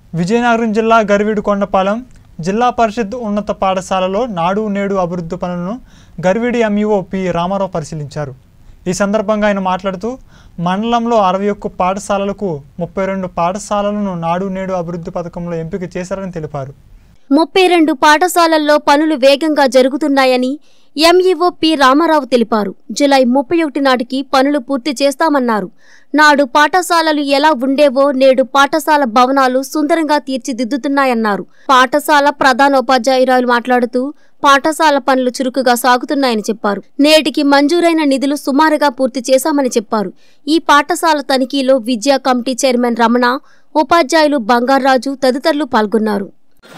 విజయనగరం జిల్లా గరివీడు కొండపాలెం జిల్లా పరిషత్ ఉన్నత పాఠశాలలో నాడు నేడు అభివృద్ధి పనులను గరివీడి ఎంఈఓ పి రామారావు పరిశీలించారు ఈ సందర్భంగా ఆయన మాట్లాడుతూ మండలంలో అరవై ఒక్క పాఠశాలలకు ముప్పై రెండు పాఠశాలలను నాడు నేడు అభివృద్ధి పథకంలో ఎంపిక చేశారని తెలిపారు ముప్పై రెండు పాఠశాలల్లో పనులు వేగంగా జరుగుతున్నాయని ఎంఈఓ పి రామారావు తెలిపారు జులై ముప్పై ఒకటి నాటికి పనులు పూర్తి చేస్తామన్నారు నాడు పాఠశాలలు ఎలా ఉండేవో నేడు పాఠశాల భవనాలు సుందరంగా తీర్చిదిద్దుతున్నాయన్నారు పాఠశాల ప్రధానోపాధ్యాయురాలు మాట్లాడుతూ పాఠశాల పనులు చురుకుగా సాగుతున్నాయని చెప్పారు నేటికి మంజూరైన నిధులు సుమారుగా పూర్తి చేశామని చెప్పారు ఈ పాఠశాల తనిఖీలో విద్యా కమిటీ చైర్మన్ రమణ ఉపాధ్యాయులు బంగారాజు తదితరులు పాల్గొన్నారు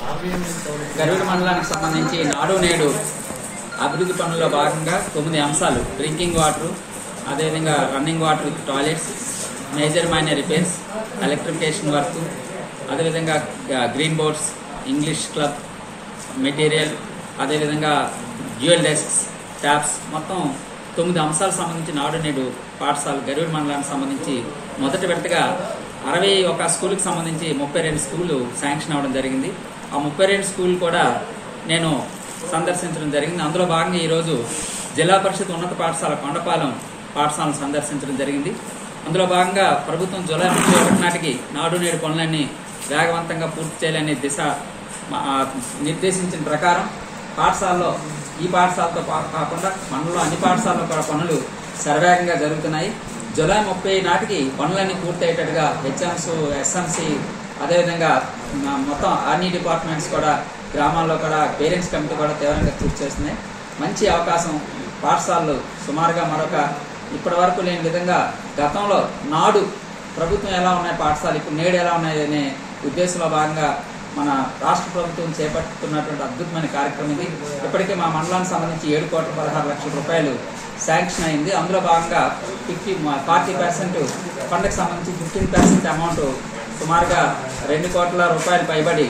గరుడు మండలానికి సంబంధించి నాడు నేడు అభివృద్ధి పనుల్లో భాగంగా తొమ్మిది అంశాలు డ్రింకింగ్ వాటర్ అదేవిధంగా running water with toilets major minor repairs electrification work అదేవిధంగా green boards English club material అదేవిధంగా డ్యూయల్ డెస్క్స్ ట్యాప్స్ మొత్తం తొమ్మిది అంశాలకు సంబంధించి నాడు నేడు పాఠశాల గరుడు మండలానికి సంబంధించి మొదటి విడతగా అరవై ఒక స్కూల్కి సంబంధించి ముప్పై రెండు స్కూళ్ళు శాంక్షన్ అవ్వడం జరిగింది ఆ ముప్పై రెండు స్కూల్ కూడా నేను సందర్శించడం జరిగింది అందులో భాగంగా ఈరోజు జిల్లా పరిషత్ ఉన్నత పాఠశాల కొండపాలెం పాఠశాలను సందర్శించడం జరిగింది అందులో భాగంగా ప్రభుత్వం జూలై ముప్పై ఒకటి నాటికి నాడు నేడు పనులన్నీ వేగవంతంగా పూర్తి చేయాలనే దిశ మా- ఆ, నిర్దేశించిన ప్రకారం పాఠశాలలో ఈ పాఠశాలతో పా- కాకుండా మండలంలో అన్ని పాఠశాలలో కూడా పనులు సర్వేగంగా జరుగుతున్నాయి జూలై ముప్పై నాటికి పనులన్నీ పూర్తి అయ్యేటట్టుగా హెచ్ఎంస్ ఎస్ఎంసి అదేవిధంగా ఆ, మొత్తం అన్ని డిపార్ట్మెంట్స్ కూడా గ్రామాల్లో కూడా పేరెంట్స్ కమిటీ కూడా తీవ్రంగా కృషి చేస్తున్నాయి మంచి అవకాశం పాఠశాలలు సుమారుగా మరొక ఇప్పటి వరకు లేని విధంగా గతంలో నాడు ప్రభుత్వం ఎలా ఉన్నాయి పాఠశాలలు ఇప్పుడు నేడు ఎలా ఉన్నాయి అనే ఉద్దేశంలో భాగంగా మన రాష్ట్ర ప్రభుత్వం చేపట్టుతున్నటువంటి అద్భుతమైన కార్యక్రమం ఇది ఇప్పటికే మా మండలానికి సంబంధించి ఏడు కోట్ల పదహారు లక్షల రూపాయలు శాంక్షన్ అయింది అందులో భాగంగా ఫిఫ్టీ ఫార్టీ పర్సెంట్ ఫండ్కి సంబంధించి ఫిఫ్టీన్ పర్సెంట్ అమౌంట్ సుమారుగా రెండు కోట్ల రూపాయలు పైబడి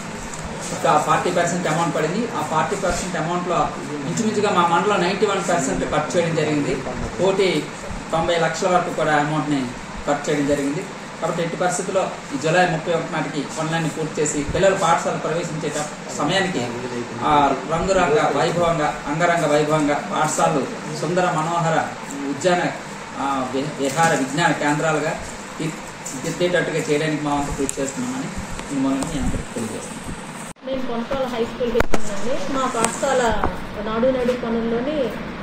ఒక ఫార్టీ పర్సెంట్ అమౌంట్ పడింది ఆ ఫార్టీ పర్సెంట్ అమౌంట్లో ఇంచుమించుగా మా మండలం నైంటీ వన్ పర్సెంట్ ఖర్చు చేయడం జరిగింది కోటి తొంభై లక్షల వరకు కూడా అమౌంట్ని ఖర్చు చేయడం జరిగింది కాబట్టి ఎట్టి పరిస్థితుల్లో ఈ జూలై ముప్పై ఒకటి నాటికి పనులన్నీ పూర్తి చేసి పిల్లలు పాఠశాల ప్రవేశించే సమయానికి ఆ రంగురంగ వైభవంగా అంగరంగ వైభవంగా పాఠశాలలు సుందర మనోహర ఉద్యాన ఆ, వి- విహార విజ్ఞాన కేంద్రాలుగా తీర్చిదిద్దేటట్టుగా చేయడానికి మా వంతు కృషి చేస్తున్నామని ఈ మూలంగా మీ అందరికీ తెలియజేస్తున్నాను నేను కొనపాల హై స్కూల్కి వెళ్తున్నానండి మా పాఠశాల నాడు నేడు పనుల్లోని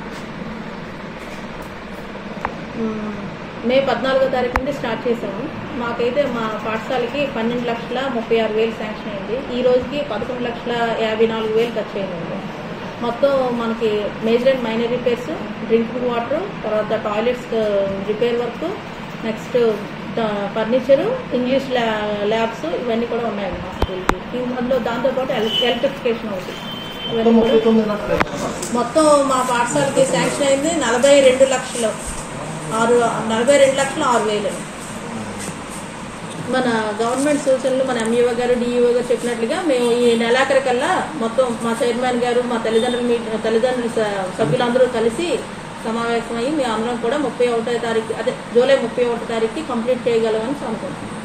మ్, మే పద్నాలుగో తారీఖు నుండి స్టార్ట్ చేసాము మాకైతే మా పాఠశాలకి పన్నెండు లక్షల ముప్పై ఆరు వేలు శాంక్షన్ అయింది ఈ రోజుకి పదకొండు లక్షల యాభై నాలుగు వేలు ఖర్చు అయిందండి మొత్తం మనకి major and minor repairs drinking water తర్వాత toilets repair work next furniture English ల్యా ల్యాబ్స్ ఇవన్నీ కూడా ఉన్నాయండి మా స్కూల్కి ఇం- అందులో దాంతోపాటు ఎల- ఎలక్ట్రిఫికేషన్ ఒకటి ఇవన్నీ కూడా మొత్తం మా పాఠశాలకి శాంక్షన్ అయింది నలభై రెండు లక్షలు ఆరు నలభై రెండు లక్షలు ఆరు వేలు మన గవర్నమెంట్ సూచనలు మన ఎంఈఓ గారు డిఈఓ గారు చెప్పినట్లుగా మేము ఈ నెలాఖరు కల్లా మొత్తం మా చైర్మన్ గారు మా తల్లిదండ్రుల మీ తల్లిదండ్రుల స- సభ్యులందరూ కలిసి సమావేశమయ్యి మేము అందరం కూడా ముప్పై ఒకటో తారీఖు అదే జూలై ముప్పై ఒకటో తారీఖుకి కంప్లీట్ చేయగలమని అనుకుంటున్నాం